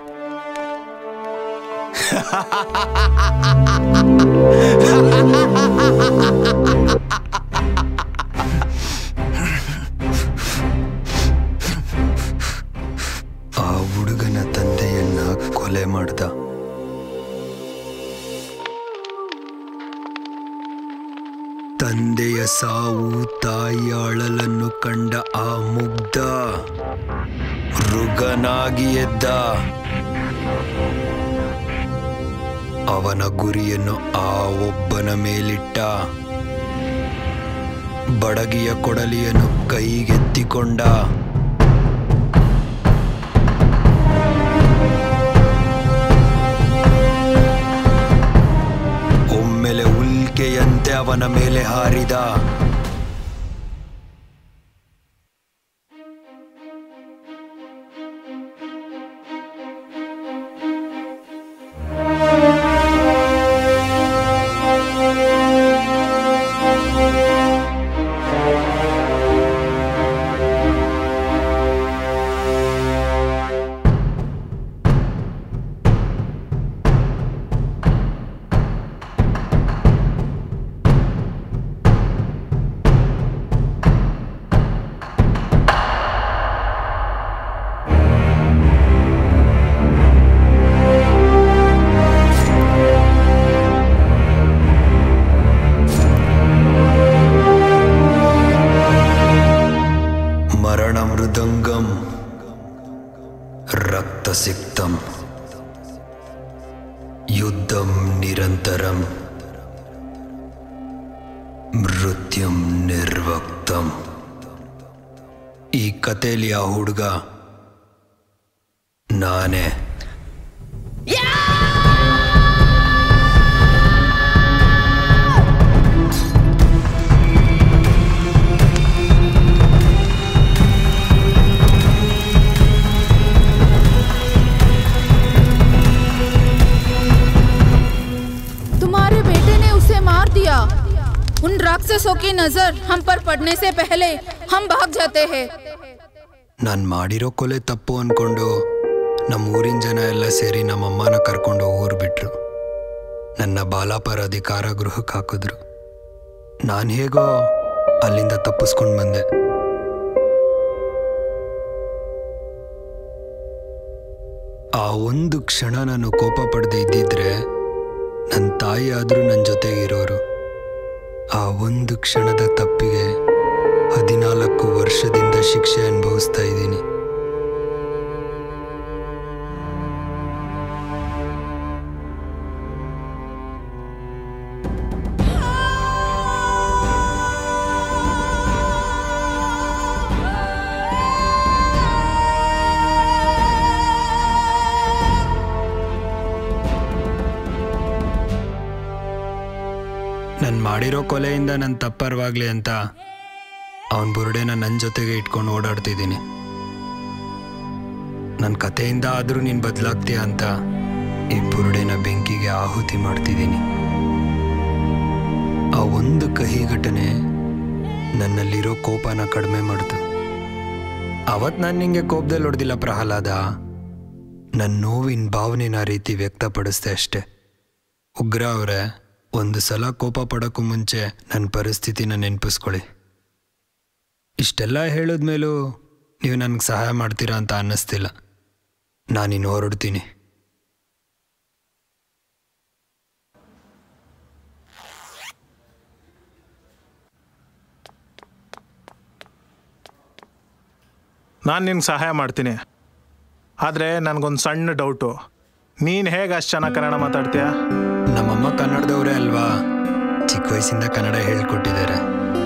S5: ಆ ಹುಡುಗನ ತಂದೆಯನ್ನ ಕೊಲೆ ಮಾಡ್ದ ತಂದೆಯ ಸಾವು ತಾಯಿಯ ಅಳಲನ್ನು ಕಂಡ ಆ ಮುಗ್ಧ ಮೃಗನಾಗಿ ಎದ್ದ ಅವನ ಗುರಿಯನ್ನು ಆ ಒಬ್ಬನ ಮೇಲಿಟ್ಟ ಬಡಗಿಯ ಕೊಡಲಿಯನ್ನು ಕೈಗೆತ್ತಿಕೊಂಡ ಒಮ್ಮೆಲೆ ಉಲ್ಕೆಯಂತೆ ಅವನ ಮೇಲೆ ಹಾರಿದ ಮರಣ ಮೃದಂಗಂ ರಕ್ತಸಿಕ್ತಂ ಯುದ್ಧಂ ನಿರಂತರಂ ಮೃತ್ಯುಂ ನಿರ್ವಕ್ತಂ ಈ ಕಥೆಯಲ್ಲಿ ಆ ಹುಡುಗ ನಾನೇ
S8: तुम्हारे बेटे ने उसे मार दिया उन राक्षसों की नजर हम पर पड़ने से पहले हम भाग जाते हैं
S5: ನಾನು ಮಾಡಿರೋ ಕೊಲೆ ತಪ್ಪು ಅನ್ಕೊಂಡು ನಮ್ಮ ಊರಿನ ಜನ ಎಲ್ಲ ಸೇರಿ ನಮ್ಮಮ್ಮನ ಕರ್ಕೊಂಡು ಊರು ಬಿಟ್ರು ನನ್ನ ಬಾಲಾಪರಾಧಿ ಕಾರಾಗೃಹಕ್ಕೆ ಹಾಕಿದ್ರು ನಾನು ಹೇಗೋ ಅಲ್ಲಿಂದ ತಪ್ಪಿಸ್ಕೊಂಡು ಬಂದೆ ಆ ಒಂದು ಕ್ಷಣ ನಾನು ಕೋಪ ಪಡದೆ ಇದ್ದಿದ್ರೆ ನನ್ನ ತಾಯಿ ಆದರೂ ನನ್ನ ಜೊತೆಗಿರೋರು ಆ ಒಂದು ಕ್ಷಣದ ತಪ್ಪಿಗೆ ಹದಿನಾಲ್ಕು ವರ್ಷದಿಂದ ಶಿಕ್ಷೆ ಅನುಭವಿಸ್ತಾ ಇದ್ದೀನಿ ನಾನು ಮಾಡಿರೋ ಕೊಲೆಯಿಂದ ನನ್ನ ತಪ್ಪರವಾಗ್ಲಿ ಅಂತ ಅವನ ಬುರುಡೆನ ನನ್ನ ಜೊತೆಗೆ ಇಟ್ಕೊಂಡು ಓಡಾಡ್ತಿದ್ದೀನಿ ನನ್ನ ಕಥೆಯಿಂದ ಆದರೂ ನೀನು ಬದಲಾಗ್ತೀಯ ಅಂತ ಈ ಬುರುಡೆನ ಬೆಂಕಿಗೆ ಆಹುತಿ ಮಾಡ್ತಿದ್ದೀನಿ ಒಂದು ಕಹಿ ಘಟನೆ ನನ್ನಲ್ಲಿರೋ ಕೋಪನ ಕಡಿಮೆ ಮಾಡ್ತು ಅವತ್ತು ನಾನು ನಿಂಗೆ ಕೋಪದಲ್ಲಿ ಹೊಡೆದಿಲ್ಲ ಪ್ರಹ್ಲಾದ ನನ್ನ ನೋವಿನ ಭಾವನೆನ ಆ ರೀತಿ ವ್ಯಕ್ತಪಡಿಸ್ದೆ ಅಷ್ಟೆ ಉಗ್ರ ಅವರೇ ಒಂದು ಸಲ ಕೋಪ ಪಡೋಕ್ಕೂ ಮುಂಚೆ ನನ್ನ ಪರಿಸ್ಥಿತಿನ ನೆನಪಿಸ್ಕೊಳ್ಳಿ ಇಷ್ಟೆಲ್ಲ ಹೇಳಿದ್ಮೇಲೂ ನೀವು ನನಗೆ ಸಹಾಯ ಮಾಡ್ತೀರಾ ಅಂತ ಅನ್ನಿಸ್ತಿಲ್ಲ ನಾನಿನ್ನು ಹೊರಡ್ತೀನಿ
S6: ನಾನು ನಿನ್ಗೆ ಸಹಾಯ ಮಾಡ್ತೀನಿ ಆದರೆ ನನಗೊಂದು ಸಣ್ಣ ಡೌಟು ನೀನು ಹೇಗೆ ಅಷ್ಟು ಚೆನ್ನಾಗಿ ಕನ್ನಡ ಮಾತಾಡ್ತೀಯಾ
S5: ನಮ್ಮಮ್ಮ ಕನ್ನಡದವರೇ ಅಲ್ವಾ ಚಿಕ್ಕ ವಯಸ್ಸಿಂದ ಕನ್ನಡ ಹೇಳ್ಕೊಟ್ಟಿದ್ದಾರೆ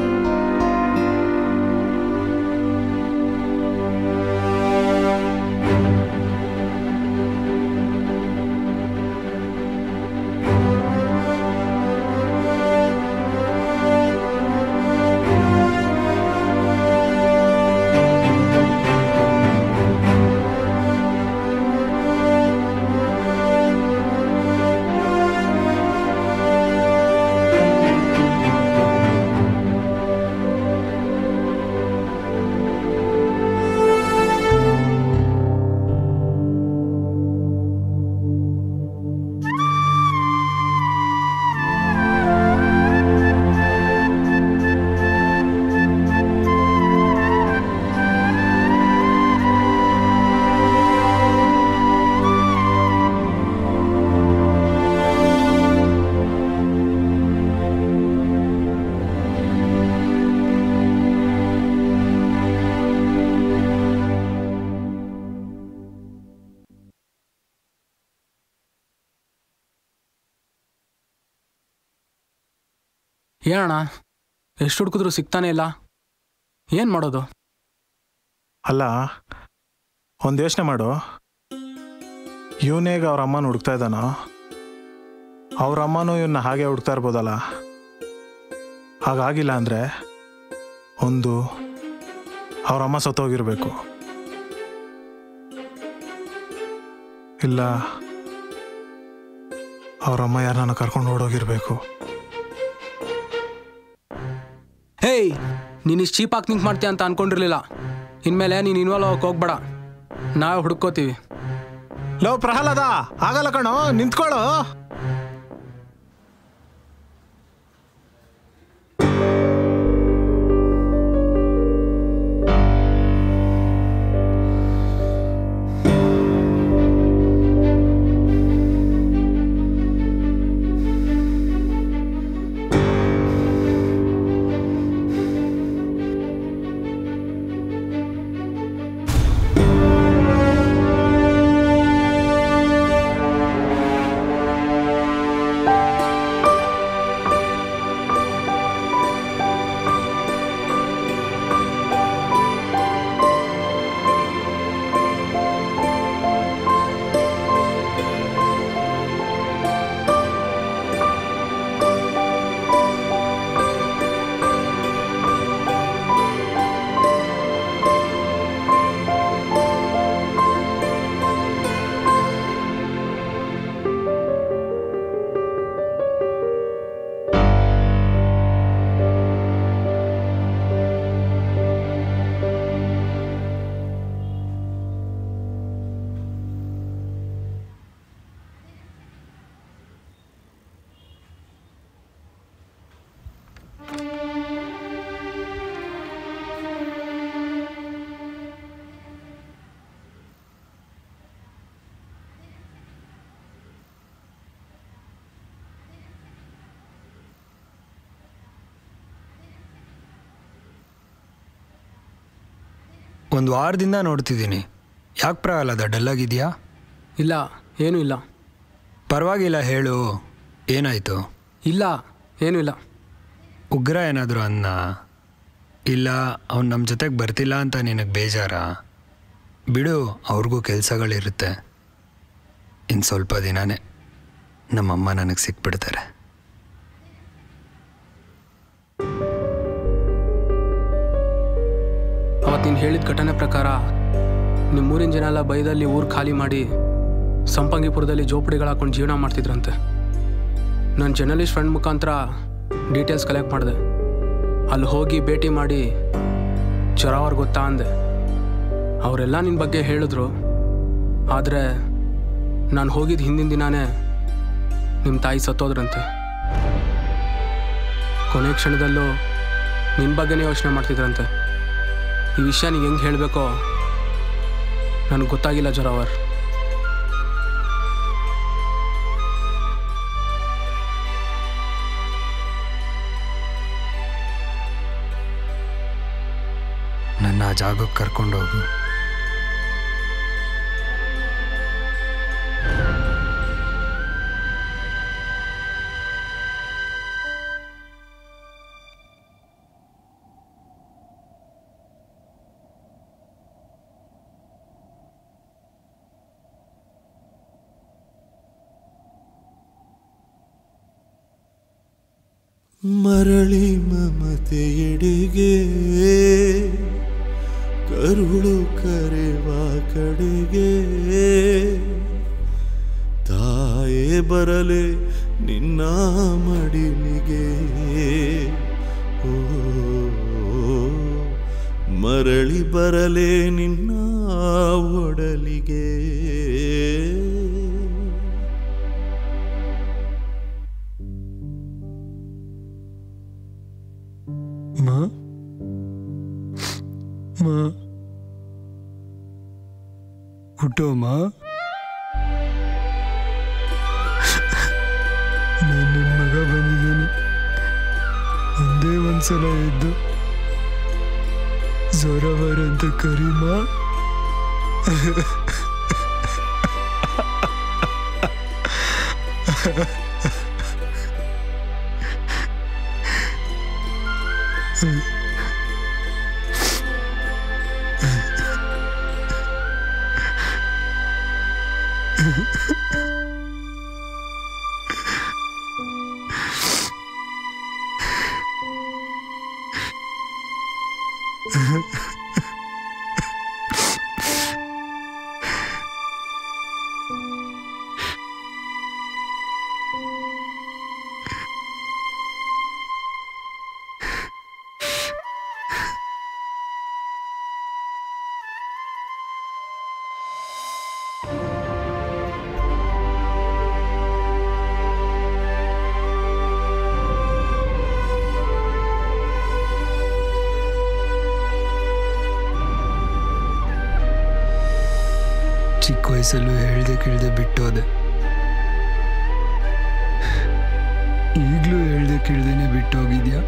S3: ಏನಣ್ಣ ಎಷ್ಟು ಹುಡುಕಿದ್ರು ಸಿಗ್ತಾನೆ ಇಲ್ಲ ಏನು ಮಾಡೋದು
S6: ಅಲ್ಲ ಒಂದು ಯೋಚನೆ ಮಾಡು ಇವನೇಗ ಅವ್ರ ಅಮ್ಮನ ಹುಡುಕ್ತಾ ಇದ್ದಾನೋ ಅವ್ರ ಅಮ್ಮನೂ ಇವನ್ನ ಹಾಗೆ ಹುಡುಕ್ತಾ ಇರ್ಬೋದಲ್ಲ ಹಾಗಾಗಿಲ್ಲ ಅಂದರೆ ಒಂದು ಅವ್ರ ಅಮ್ಮ ಸತ್ತೋಗಿರ್ಬೇಕು ಇಲ್ಲ ಅವ್ರ ಅಮ್ಮ ಯಾರನ್ನ ಕರ್ಕೊಂಡು ಓಡೋಗಿರ್ಬೇಕು
S3: ಹೇಯ್ ನೀನು ಇಷ್ಟು ಚೀಪಾಗಿ ಥಿಂಕ್ ಮಾಡ್ತೀಯ ಅಂತ ಅನ್ಕೊಂಡಿರ್ಲಿಲ್ಲ ಇನ್ಮೇಲೆ ನೀನು ಇನ್ವಾಲ್ವ್ ಆಗಕ್ಕೆ ಹೋಗ್ಬೇಡ ನಾವೇ ಹುಡ್ಕೋತೀವಿ
S6: ಲೋ ಪ್ರಹ್ಲಾದ ಆಗಲ್ಲ ಕಣೋ ನಿಂತ್ಕೊಳ್ಳೋ
S5: ಒಂದು ವಾರದಿಂದ ನೋಡ್ತಿದ್ದೀನಿ ಯಾಕೆ ಪ್ರಹ್ಲಾದ ಡಲ್ಲಾಗಿದೆಯಾ
S3: ಇಲ್ಲ ಏನೂ ಇಲ್ಲ
S5: ಪರವಾಗಿಲ್ಲ ಹೇಳು ಏನಾಯಿತು
S3: ಇಲ್ಲ ಏನೂ ಇಲ್ಲ
S5: ಉಗ್ರ ಏನಾದರೂ ಅನ್ನ ಇಲ್ಲ ಅವ್ನು ನಮ್ಮ ಜೊತೆಗೆ ಬರ್ತಿಲ್ಲ ಅಂತ ನಿನಗೆ ಬೇಜಾರ ಬಿಡು ಅವ್ರಿಗೂ ಕೆಲಸಗಳಿರುತ್ತೆ ಇನ್ನು ಸ್ವಲ್ಪ ದಿನನೇ ನಮ್ಮಮ್ಮ ನನಗೆ ಸಿಕ್ಬಿಡ್ತಾರೆ
S3: ಅವತ್ತು ನೀನು ಹೇಳಿದ ಘಟನೆ ಪ್ರಕಾರ ನಿಮ್ಮೂರಿನ ಜನ ಎಲ್ಲ ಬೈದಲ್ಲಿ ಊರು ಖಾಲಿ ಮಾಡಿ ಸಂಪಂಗಿಪುರದಲ್ಲಿ ಜೋಪಡಿಗಳು ಹಾಕೊಂಡು ಜೀವನ ಮಾಡ್ತಿದ್ರಂತೆ ನನ್ನ ಜರ್ನಲಿಸ್ಟ್ ಫ್ರೆಂಡ್ ಮುಖಾಂತರ ಡೀಟೇಲ್ಸ್ ಕಲೆಕ್ಟ್ ಮಾಡಿದೆ ಅಲ್ಲಿ ಹೋಗಿ ಭೇಟಿ ಮಾಡಿ ಚೊರಾವರ್ ಗೊತ್ತಾ ಅಂದೆ ಅವರೆಲ್ಲ ನಿನ್ನ ಬಗ್ಗೆ ಹೇಳಿದ್ರು ಆದರೆ ನಾನು ಹೋಗಿದ್ದು ಹಿಂದಿನ ದಿನಾನೇ ನಿಮ್ಮ ತಾಯಿ ಸತ್ತೋದ್ರಂತೆ ಕೊನೆ ಕ್ಷಣದಲ್ಲೂ ನಿನ್ನ ಬಗ್ಗೆನೇ ಯೋಚನೆ ಮಾಡ್ತಿದ್ರಂತೆ ಈ ವಿಷಯ ನೀನು ಹೆಂಗೆ ಹೇಳಬೇಕೋ ನನಗೆ ಗೊತ್ತಾಗಿಲ್ಲ ಜೊರಾವರ್
S5: ನನ್ನ ಆ ಜಾಗಕ್ಕೆ ಕರ್ಕೊಂಡೋಗು
S1: ಮರಳಿ ಮಮತೆಯೆಡೆಗೆ ಕರುಳು ಕರೆವ ಕಡೆಗೆ ತಾಯೇ ಬರಲೆ ನಿನ್ನ ಮಡಿಲಿಗೆ ಓ ಮರಳಿ ಬರಲೆ ನಿನ್ನ ಒಡಲಿಗೆ
S5: ಮಾ ಮಾ ಹುಟ್ಟೋ ಮಾ ನಾನು ನಿನ್ನ ಮಗ ಬಂದಿದ್ದೀನಿ ಒಂದೇ ಒಂದ್ಸಲ ಎದ್ದು ಜೋರವರ್ ಅಂತ ಕರಿಮಾ ಚಿಕ್ಕ ವಯಸ್ಸಲ್ಲೂ ಹೇಳ್ದೆ ಕೇಳ್ದೆ ಬಿಟ್ಟೋದೆ ಈಗಲೂ ಹೇಳ್ದೆ ಕೇಳ್ದೇನೆ ಬಿಟ್ಟೋಗಿದ್ಯಾ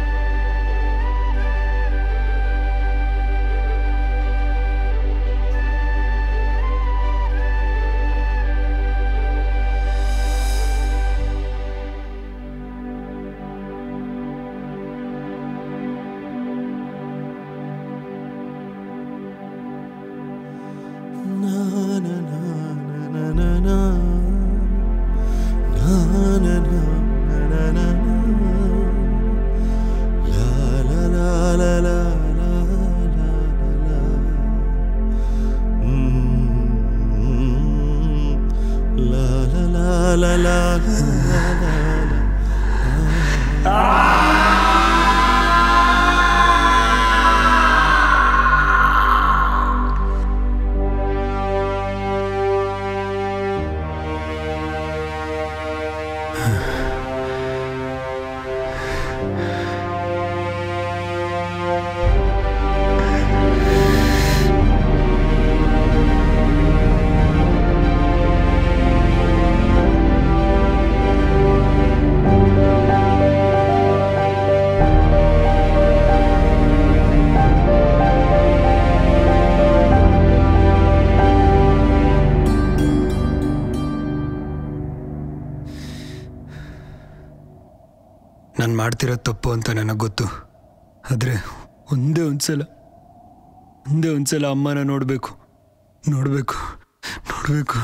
S5: ನಾನು ಮಾಡ್ತಿರೋದು ತಪ್ಪು ಅಂತ ನನಗೆ ಗೊತ್ತು ಆದರೆ ಒಂದೇ ಒಂದ್ಸಲ ಒಂದೇ ಒಂದ್ಸಲ ಅಮ್ಮನ ನೋಡಬೇಕು ನೋಡಬೇಕು ನೋಡಬೇಕು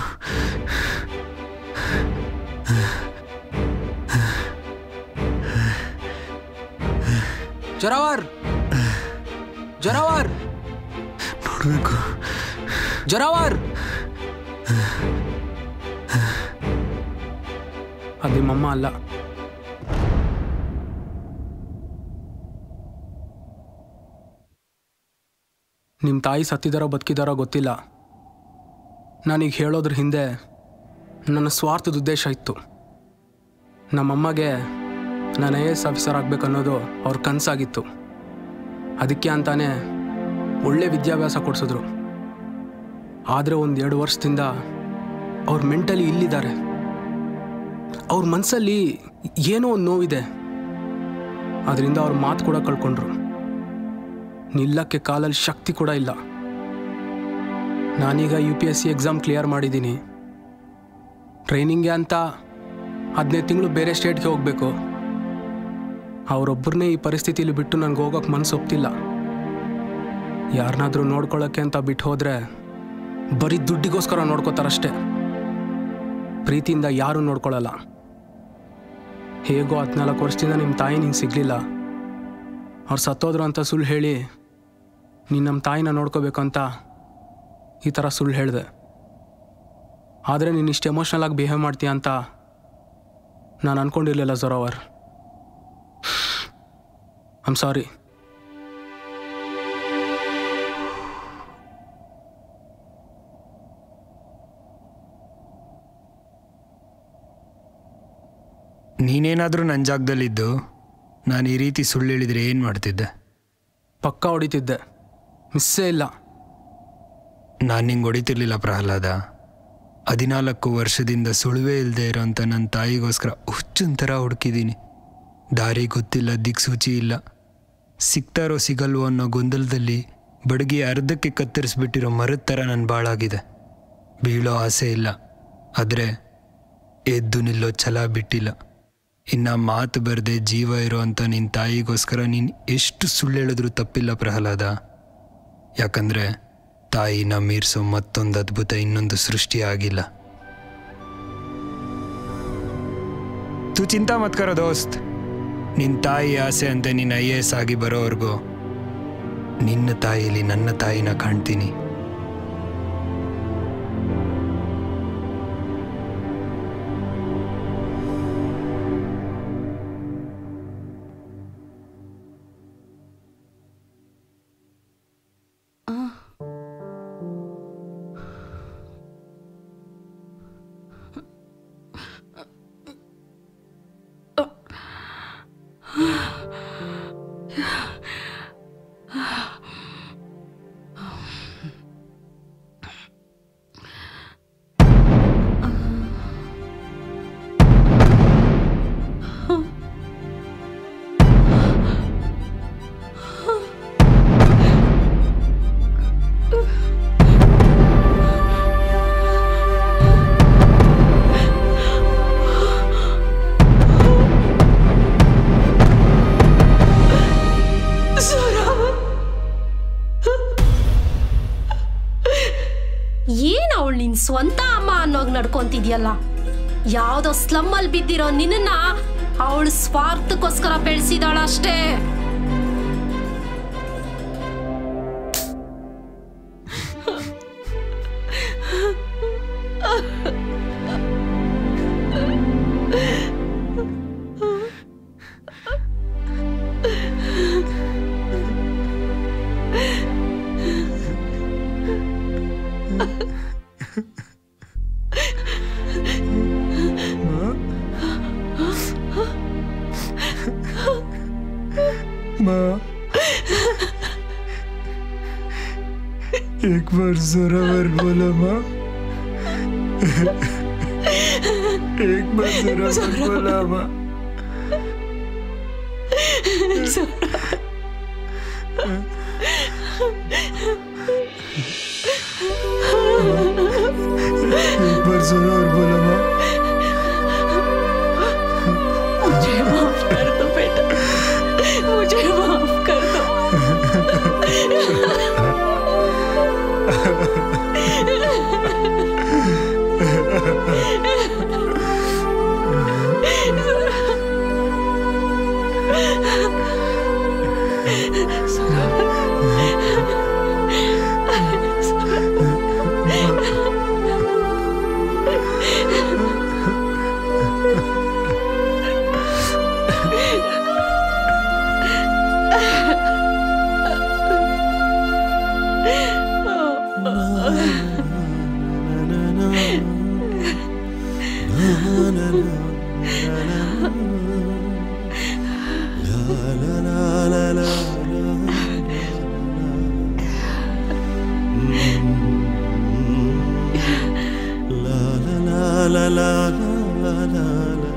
S3: ಜೊರಾವರ್ ಜೊರಾವರ್
S5: ನೋಡಬೇಕು
S3: ಜೊರಾವರ್ ಅದು ನಿಮ್ಮಮ್ಮ ಅಲ್ಲ ನಿಮ್ಮ ತಾಯಿ ಸತ್ತಿದಾರೋ ಬದುಕಿದಾರೋ ಗೊತ್ತಿಲ್ಲ ನಾನೀಗ ಹೇಳೋದ್ರ ಹಿಂದೆ ನನ್ನ ಸ್ವಾರ್ಥದ ಉದ್ದೇಶ ಇತ್ತು ನಮ್ಮಮ್ಮಗೆ ನಾನು ಐ ಎ ಎಸ್ ಆಫೀಸರ್ ಆಗಬೇಕು ಅನ್ನೋದು ಅವ್ರ ಕನಸಾಗಿತ್ತು ಅದಕ್ಕೆ ಅಂತಾನೆ ಒಳ್ಳೆ ವಿದ್ಯಾಭ್ಯಾಸ ಕೊಡಿಸಿದ್ರು ಆದರೆ ಒಂದು ಎರಡು ವರ್ಷದಿಂದ ಅವ್ರ ಮೆಂಟಲಿ ಇಲ್ಲಿದ್ದಾರೆ ಅವ್ರ ಮನಸ್ಸಲ್ಲಿ ಏನೋ ಒಂದು ನೋವಿದೆ ಅದರಿಂದ ಅವ್ರ ಮಾತು ಕೂಡ ಕಳ್ಕೊಂಡ್ರು ನಿಲ್ಲಕ್ಕೆ ಕಾಲಲ್ಲಿ ಶಕ್ತಿ ಕೂಡ ಇಲ್ಲ ನಾನೀಗ U P S C exam clear ಮಾಡಿದ್ದೀನಿ ಟ್ರೈನಿಂಗ್ಗೆ ಅಂತ ಹದಿನೈದು ತಿಂಗಳು ಬೇರೆ ಸ್ಟೇಟ್ಗೆ ಹೋಗಬೇಕು ಅವರೊಬ್ಬರನ್ನೇ ಈ ಪರಿಸ್ಥಿತಿಲಿ ಬಿಟ್ಟು ನನಗೆ ಹೋಗೋಕೆ ಮನಸ್ಸು ಒಪ್ತಿಲ್ಲ ಯಾರನ್ನಾದ್ರೂ ನೋಡ್ಕೊಳ್ಳೋಕ್ಕೆ ಅಂತ ಬಿಟ್ಟು ಹೋದರೆ ಬರೀ ದುಡ್ಡಿಗೋಸ್ಕರ ನೋಡ್ಕೋತಾರಷ್ಟೇ ಪ್ರೀತಿಯಿಂದ ಯಾರೂ ನೋಡ್ಕೊಳ್ಳಲ್ಲ ಹೇಗೋ ಹದಿನಾಲ್ಕು ವರ್ಷದಿಂದ ನಿಮ್ಮ ತಾಯಿ ನಿಂಗೆ ಸಿಗಲಿಲ್ಲ ಅವ್ರು ಸತ್ತೋದ್ರು ಅಂತ ಸುಳ್ಳು ಹೇಳಿ ನೀನು ನಮ್ಮ ತಾಯಿನ ನೋಡ್ಕೋಬೇಕಂತ ಈ ಥರ ಸುಳ್ಳು ಹೇಳಿದೆ ಆದರೆ ನೀನು ಇಷ್ಟು ಎಮೋಷ್ನಲ್ ಆಗಿ ಬಿಹೇವ್ ಮಾಡ್ತೀಯ ಅಂತ ನಾನು ಅನ್ಕೊಂಡಿರಲಿಲ್ಲ ಜೊರೋವರ್ ಐಮ್ ಸಾರಿ
S5: ನೀನೇನಾದರೂ ನನ್ನ ಜಾಗದಲ್ಲಿದ್ದು ನಾನು ಈ ರೀತಿ ಸುಳ್ಳು ಹೇಳಿದರೆ ಏನು ಮಾಡ್ತಿದ್ದೆ
S3: ಪಕ್ಕ ಹೊಡಿತಿದ್ದೆ ಮಿಸ್ಸೇ ಇಲ್ಲ
S5: ನಾನು ನಿಂಗೆ ಹೊಡಿತಿರ್ಲಿಲ್ಲ ಪ್ರಹ್ಲಾದ ಹದಿನಾಲ್ಕು ವರ್ಷದಿಂದ ಸುಳುವೇ ಇಲ್ಲದೆ ಇರೋಂಥ ನನ್ನ ತಾಯಿಗೋಸ್ಕರ ಹುಚ್ಚನ್ ಥರ ಹುಡುಕಿದ್ದೀನಿ ದಾರಿ ಗೊತ್ತಿಲ್ಲ ದಿಕ್ಸೂಚಿ ಇಲ್ಲ ಸಿಗ್ತಾರೋ ಸಿಗಲ್ವೋ ಅನ್ನೋ ಗೊಂದಲದಲ್ಲಿ ಬಡಗಿ ಅರ್ಧಕ್ಕೆ ಕತ್ತರಿಸ್ಬಿಟ್ಟಿರೋ ಮರದ ಥರ ನನ್ನ ಬಾಳಾಗಿದೆ ಬೀಳೋ ಆಸೆ ಇಲ್ಲ ಆದರೆ ಎದ್ದು ನಿಲ್ಲೋ ಛಲ ಬಿಟ್ಟಿಲ್ಲ ಇನ್ನು ಮಾತು ಬರದೆ ಜೀವ ಇರೋ ಅಂಥ ನಿನ್ನ ತಾಯಿಗೋಸ್ಕರ ನೀನು ಎಷ್ಟು ಸುಳ್ಳು ಹೇಳಿದ್ರೂ ತಪ್ಪಿಲ್ಲ ಪ್ರಹ್ಲಾದ ಯಾಕಂದರೆ ತಾಯಿನ ಮೀರಿಸೋ ಮತ್ತೊಂದು ಅದ್ಭುತ ಇನ್ನೊಂದು ಸೃಷ್ಟಿ ಆಗಿಲ್ಲ ತು ಚಿಂತಾ ಮತ್ ಕರೋ ದೋಸ್ತ್ ನಿನ್ನ ತಾಯಿ ಆಸೆ ಅಂತೆ ನೀನು ಐ ಎ ಎಸ್ ಆಗಿ ಬರೋವರೆಗೂ ನಿನ್ನ ತಾಯಿಲಿ ನನ್ನ ತಾಯಿನ ಕಾಣ್ತೀನಿ
S2: ಏನ್ ಅವಳು ನಿನ್ ಸ್ವಂತ ಅಮ್ಮ ಅನ್ನೋಗ್ ನಡ್ಕೊಂತಿದ್ಯಲ್ಲ ಯಾವ್ದೋ ಸ್ಲಮ್ ಅಲ್ಲಿ ಬಿದ್ದಿರೋ ನಿನ್ನ ಅವಳು ಸ್ವಾರ್ಥಕ್ಕೋಸ್ಕರ ಬೆಳೆಸಿದಾಳ ಅಷ್ಟೇ
S5: माँ एक बार जोरावर बोला माँ एक बार जोरावर बोला माँ एक बार जोरावर बोला माँ
S9: मुझे माफ कर दो बेटा मुझे माफ कर दो
S1: la la la la la la